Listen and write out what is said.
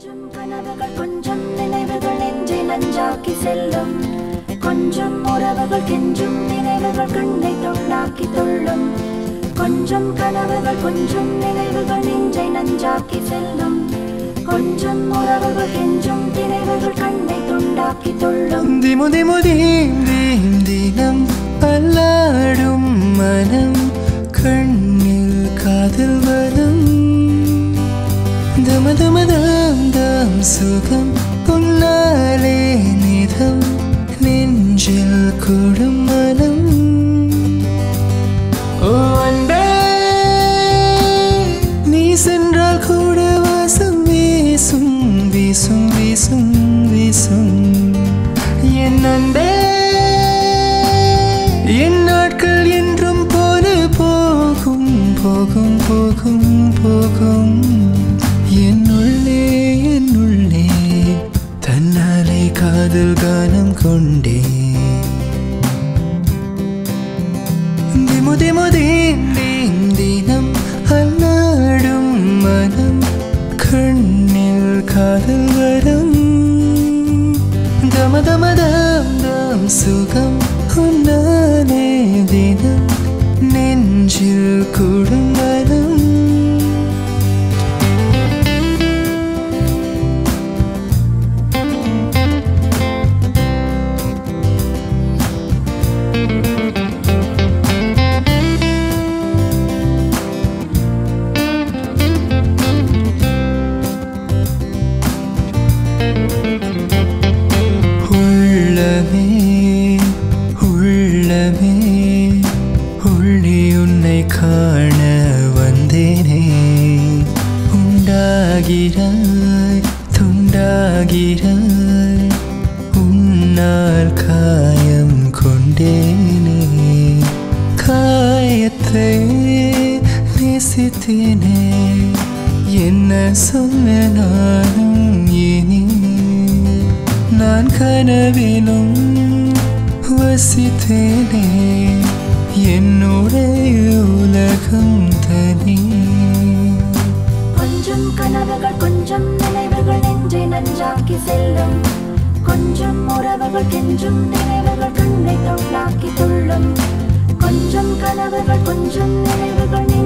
கொஞ்சம் கனவுகள் கொஞ்சம் நினைவுகள் நெஞ்சை நஞ்சாக்கி செல்லும் கொஞ்சம் உறவுகள் கெஞ்சும் நினைவுகள் கண்ணை தொண்டாக்கி துள்ளும் கொஞ்சம் கனவுகள் கொஞ்சம் நினைவுகள் நெஞ்சை நஞ்சாக்கி செல்லும் கொஞ்சம் உறவுகள் கெஞ்சும் நினைவுகள் கண்ணை தொண்டாக்கி துள்ளும் ദിമു ദിമു ദീം ദീം ദിനം അല്ലാടും മനം കണ്ണിൽ കാതിൽ വരം ദമ ദമ ദാം ദാം സുഖം ഉന്നാലേ നിധം നെഞ്ചിൽ കൂടും മനം ஓ அன்பே நீ சென்றால் கூட வாசம் வீசும் வீசும் வீசும் வீசும் என் அன்பே என் நாட்கள் என்றும் போல போகும் போகும் போகும் போகும் என் உள்ளே என் உள்ளே தன்னாலே காதல் கானம் கொண்டேன் ദിമു ദിമു ദീം ദീം ദിനം അല്ലാടും മനം കണ്ണിൽ കാതൽ വരം ദമ ദമ ദാം ദാം സുഖം ഉന്നാലേ ദിനം നെഞ്ചിൽ കൂടും വരം உள்ளமே உள்ளமே உள்ளே உன்னை காண வந்தேனே உண்டாகிறாய் துண்டாகிறாய் உன்னால் காயம் கொண்டேனே காயத்தை நேசித்தேனே என்ன சொல்ல நானும் இனி நான் கனவிலும் வசித்தேனே என்னுடைய உலகம் தனி கொஞ்சம் கனவுகள் கொஞ்சம் நினைவுகள் நெஞ்சை நஞ்சாக்கி செல்லும் கொஞ்சம் உறவுகள் கெஞ்சும் நினைவுகள் கண்ணை தொண்டாக்கி துள்ளும் கொஞ்சம் கனவுகள் கொஞ்சம் நினைவுகள்